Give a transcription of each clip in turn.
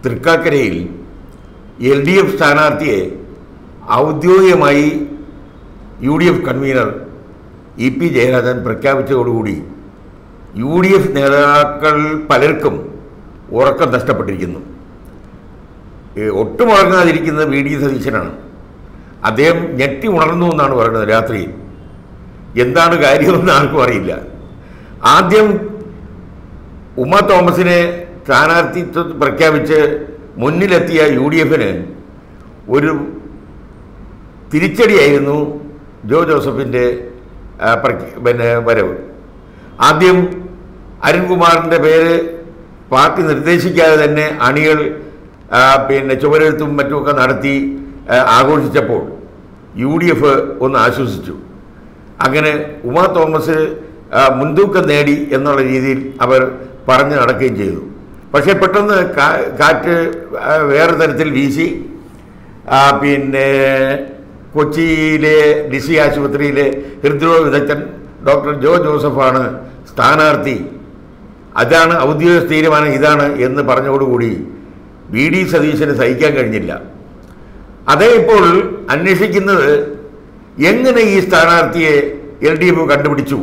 തൃക്കാക്കരയിൽ L D F സ്ഥാനാർത്ഥിയെ ഔദ്യോഗികമായി U D F convener E P Jayarajan പ്രഖ്യാപിച്ചതോടുകൂടി യു ഡി എഫ് നേതാക്കൾ പലർക്കും ഉറക്കം നഷ്ടപ്പെട്ടിരിക്കുന്നു ഏ, ഒട്ടും ഉറങ്ങാതിരിക്കുന്നത് വി ഡി സതീശനാണ് അദ്ദേഹം ഞെട്ടി ഉണർന്നു എന്നാണ് പറയുന്നത് രാത്രിയിൽ എന്താണ് കാര്യമെന്ന് ആർക്കും അറിയില്ല ആദ്യം ഉമ്മ തോമസിനെ സ്ഥാനാർത്ഥിത്വം പ്രഖ്യാപിച്ച് മുന്നിലെത്തിയ യു ഡി എഫിന് ഒരു തിരിച്ചടിയായിരുന്നു ജോ ജോസഫിൻ്റെ ആ, പ്രഖ്യ- പിന്നെ വരവ് ആദ്യം അരുൺകുമാറിൻ്റെ പേര് പാർട്ടി നിർദ്ദേശിക്കാതെ തന്നെ അണികൾ ആ, പിന്നെ ചുവരെഴുത്തും മറ്റുമൊക്കെ നടത്തി ആ, ആഘോഷിച്ചപ്പോൾ യു ഡി എഫ് ഒന്ന് ആശ്വസിച്ചു അങ്ങനെ ഉമാ തോമസ് ആ, മുൻതൂക്കം നേടി എന്നുള്ള രീതിയിൽ അവർ പറഞ്ഞു നടക്കുകയും ചെയ്തു പക്ഷേ പെട്ടെന്ന് കാ- കാറ്റ് ആ, വേറെ തരത്തിൽ വീശി ആ, പിന്നെ കൊച്ചിയിലെ ഡിസി ആശുപത്രിയിലെ ഹൃദ്രോഗ വിദഗ്ധൻ ഡോക്ടർ ജോ ജോസഫാണ് സ്ഥാനാർത്ഥി അതാണ് ഔദ്യോഗിക തീരുമാനം ഇതാണ് എന്ന് പറഞ്ഞതോടുകൂടി വി ഡി സതീശന് സഹിക്കാൻ കഴിഞ്ഞില്ല അതേ ഇപ്പോൾ അന്വേഷിക്കുന്നത് എങ്ങനെ ഈ സ്ഥാനാർത്ഥിയെ എൽ ഡി എഫ് കണ്ടുപിടിച്ചു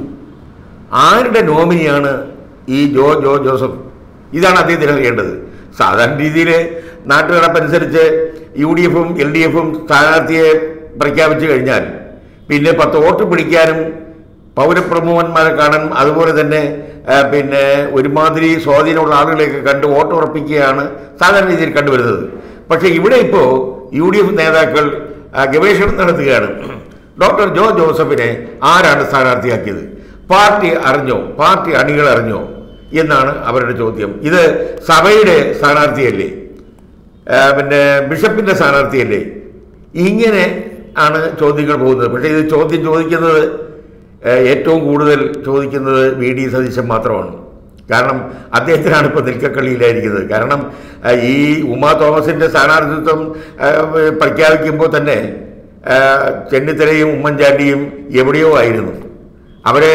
ആരുടെ നോമിനിയാണ് ഈ ജോ ജോ ജോസഫ് ഇതാണ് അദ്ദേഹത്തിന് അറിയേണ്ടത് സാധാരണ രീതിയിൽ നാട്ടുനടപ്പനുസരിച്ച് യു ഡി എഫും എൽ ഡി എഫും സ്ഥാനാർത്ഥിയെ പ്രഖ്യാപിച്ചു കഴിഞ്ഞാൽ പിന്നെ പത്ത് വോട്ട് പിടിക്കാനും പൗരപ്രമുഖന്മാരെ കാണാൻ അതുപോലെ തന്നെ ആ, പിന്നെ ഒരുമാതിരി സ്വാധീനമുള്ള ആളുകളെയൊക്കെ കണ്ട് വോട്ട് ഉറപ്പിക്കുകയാണ് സാധാരണ രീതിയിൽ കണ്ടുവരുന്നത് പക്ഷേ ഇവിടെ ഇപ്പോൾ യു ഡി എഫ് നേതാക്കൾ ആ, ഗവേഷണം നടത്തുകയാണ് ഡോക്ടർ ജോ ജോസഫിനെ ആരാണ് സ്ഥാനാർത്ഥിയാക്കിയത് പാർട്ടി അറിഞ്ഞോ പാർട്ടി അണികൾ അറിഞ്ഞോ എന്നാണ് അവരുടെ ചോദ്യം ഇത് സഭയുടെ സ്ഥാനാർത്ഥിയല്ലേ ആ, പിന്നെ ബിഷപ്പിന്റെ സ്ഥാനാർത്ഥിയല്ലേ ഇങ്ങനെ ആണ് ചോദ്യങ്ങൾ പോകുന്നത് പക്ഷേ ഇത് ചോദ്യം ചോദിക്കുന്നത് ആ, ഏറ്റവും കൂടുതൽ ചോദിക്കുന്നത് വി ഡി സതീശൻ മാത്രമാണ് കാരണം അദ്ദേഹത്തിനാണ് ഇപ്പോൾ നിൽക്കക്കളിയിലായിരിക്കുന്നത് കാരണം ആ, ഈ ഉമാ തോമസിന്റെ സ്ഥാനാർത്ഥിത്വം ആ, പ്രഖ്യാപിക്കുമ്പോൾ തന്നെ ആ, ചെന്നിത്തലയും ഉമ്മൻചാണ്ടിയും എവിടെയോ ആയിരുന്നു അവരെ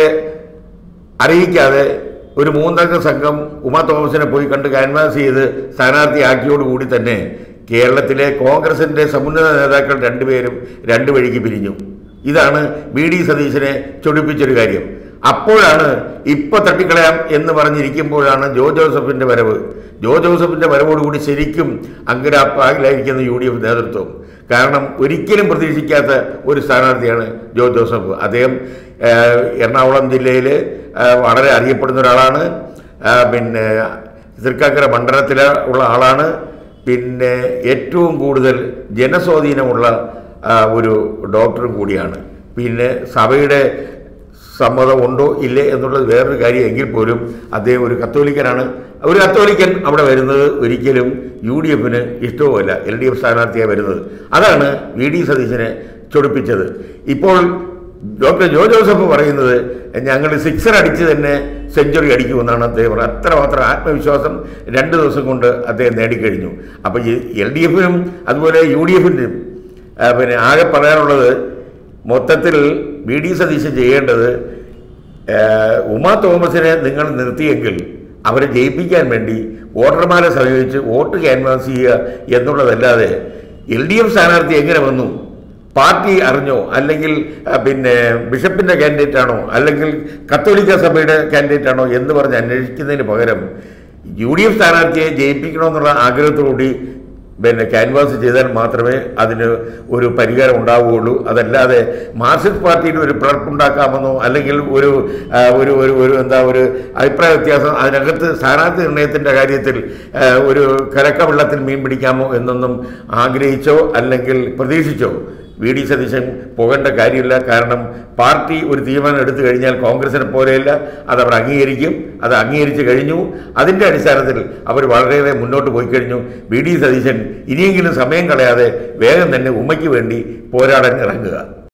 അറിയിക്കാതെ ഒരു മൂന്നംഗ സംഘം ഉമാ തോമസിനെ പോയി കണ്ട് ക്യാൻവാസ് ചെയ്ത് സ്ഥാനാർത്ഥിയാക്കിയോടുകൂടി തന്നെ കേരളത്തിലെ കോൺഗ്രസിന്റെ സമുന്നത നേതാക്കൾ രണ്ടുപേരും രണ്ടു വഴിക്ക് പിരിഞ്ഞു ഇതാണ് വി ഡി സതീശനെ ചൊടിപ്പിച്ചൊരു കാര്യം അപ്പോഴാണ് ഇപ്പൊ തട്ടിക്കളയാം എന്ന് പറഞ്ഞിരിക്കുമ്പോഴാണ് ജോ ജോസഫിന്റെ വരവ് ജോ ജോസഫിന്റെ വരവോടുകൂടി ശരിക്കും അങ്കരാപ്പാകിലായിരിക്കുന്ന യു ഡി എഫ് നേതൃത്വം കാരണം ഒരിക്കലും പ്രതീക്ഷിക്കാത്ത ഒരു സ്ഥാനാർത്ഥിയാണ് ജോ ജോസഫ് അദ്ദേഹം ആ, എറണാകുളം ജില്ലയിൽ വളരെ അറിയപ്പെടുന്ന ഒരാളാണ് ആ, പിന്നെ തൃക്കാക്കര മണ്ഡലത്തിലെ ഉള്ള ആളാണ് പിന്നെ ഏറ്റവും കൂടുതൽ ജനസ്വാധീനമുള്ള ആ, ഒരു ഡോക്ടറും കൂടിയാണ് പിന്നെ സഭയുടെ സമ്മതം ഉണ്ടോ ഇല്ലേ എന്നുള്ളത് വേറൊരു കാര്യം എങ്കിൽ പോലും അദ്ദേഹം ഒരു കത്തോലിക്കനാണ് ഒരു കത്തോലിക്കൻ അവിടെ വരുന്നത് ഒരിക്കലും യു ഡി എഫിന് ഇഷ്ടവുമല്ല എൽ ഡി എഫ് സ്ഥാനാർത്ഥിയായി വരുന്നത് അതാണ് വി ഡി സതീശനെ ചൊടിപ്പിച്ചത് ഇപ്പോൾ ഡോക്ടർ ജോ ജോസഫ് പറയുന്നത് ഞങ്ങൾ സിക്സർ അടിച്ച് തന്നെ സെഞ്ചുറി അടിക്കുമെന്നാണ് അദ്ദേഹം പറയുന്നത് അത്രമാത്രം ആത്മവിശ്വാസം രണ്ട് ദിവസം കൊണ്ട് അദ്ദേഹം നേടിക്കഴിഞ്ഞു അപ്പോൾ ഈ എൽ ഡി എഫിനും അതുപോലെ യു ഡി എഫിനും പിന്നെ ആകെ പറയാനുള്ളത് മൊത്തത്തിൽ വി ഡി സതീശൻ ചെയ്യേണ്ടത് ആ, ഉമാ തോമസിനെ നിങ്ങൾ നിർത്തിയെങ്കിൽ അവരെ ജയിപ്പിക്കാൻ വേണ്ടി വോട്ടർമാരെ സമീപിച്ച് വോട്ട് ക്യാൻവാസ് ചെയ്യുക എന്നുള്ളതല്ലാതെ എൽ ഡി എഫ് സ്ഥാനാർത്ഥി എങ്ങനെ വന്നു പാർട്ടി അറിഞ്ഞോ അല്ലെങ്കിൽ ആ, പിന്നെ ബിഷപ്പിന്റെ കാൻഡിഡേറ്റ് ആണോ അല്ലെങ്കിൽ കത്തോലിക്ക സഭയുടെ കാൻഡിഡേറ്റ് ആണോ എന്ന് പറഞ്ഞ് അന്വേഷിക്കുന്നതിന് പകരം യു ഡി എഫ് സ്ഥാനാർത്ഥിയെ ജയിപ്പിക്കണമെന്നുള്ള ആഗ്രഹത്തോടുകൂടി പിന്നെ ക്യാൻവാസ് ചെയ്താൽ മാത്രമേ അതിന് ഒരു പരിഹാരം ഉണ്ടാവുകയുള്ളൂ അതല്ലാതെ മാർക്സിസ്റ്റ് പാർട്ടിയുടെ ഒരു പിളർപ്പുണ്ടാക്കാമെന്നോ അല്ലെങ്കിൽ ഒരു ആ, ഒരു ഒരു ഒരു എന്താ ഒരു അഭിപ്രായ വ്യത്യാസം അതിനകത്ത് സ്ഥാനാർത്ഥി നിർണയത്തിൻ്റെ കാര്യത്തിൽ ആ, ഒരു കലക്ക വെള്ളത്തിൽ മീൻ പിടിക്കാമോ എന്നൊന്നും ആഗ്രഹിച്ചോ അല്ലെങ്കിൽ പ്രതീക്ഷിച്ചോ വി ഡി സതീശൻ പോകേണ്ട കാര്യമില്ല കാരണം പാർട്ടി ഒരു തീരുമാനം എടുത്തു കഴിഞ്ഞാൽ കോൺഗ്രസിനെ പോലെയല്ല അത് അവർ അംഗീകരിക്കും അത് അംഗീകരിച്ചു കഴിഞ്ഞു അതിൻ്റെ അടിസ്ഥാനത്തിൽ അവർ വളരെയേറെ മുന്നോട്ട് പോയി കഴിഞ്ഞു വി ഡി സതീശൻ ഇനിയെങ്കിലും സമയം കളയാതെ വേഗം തന്നെ ഉമ്മയ്ക്ക് വേണ്ടി പോരാടാൻ ഇറങ്ങുക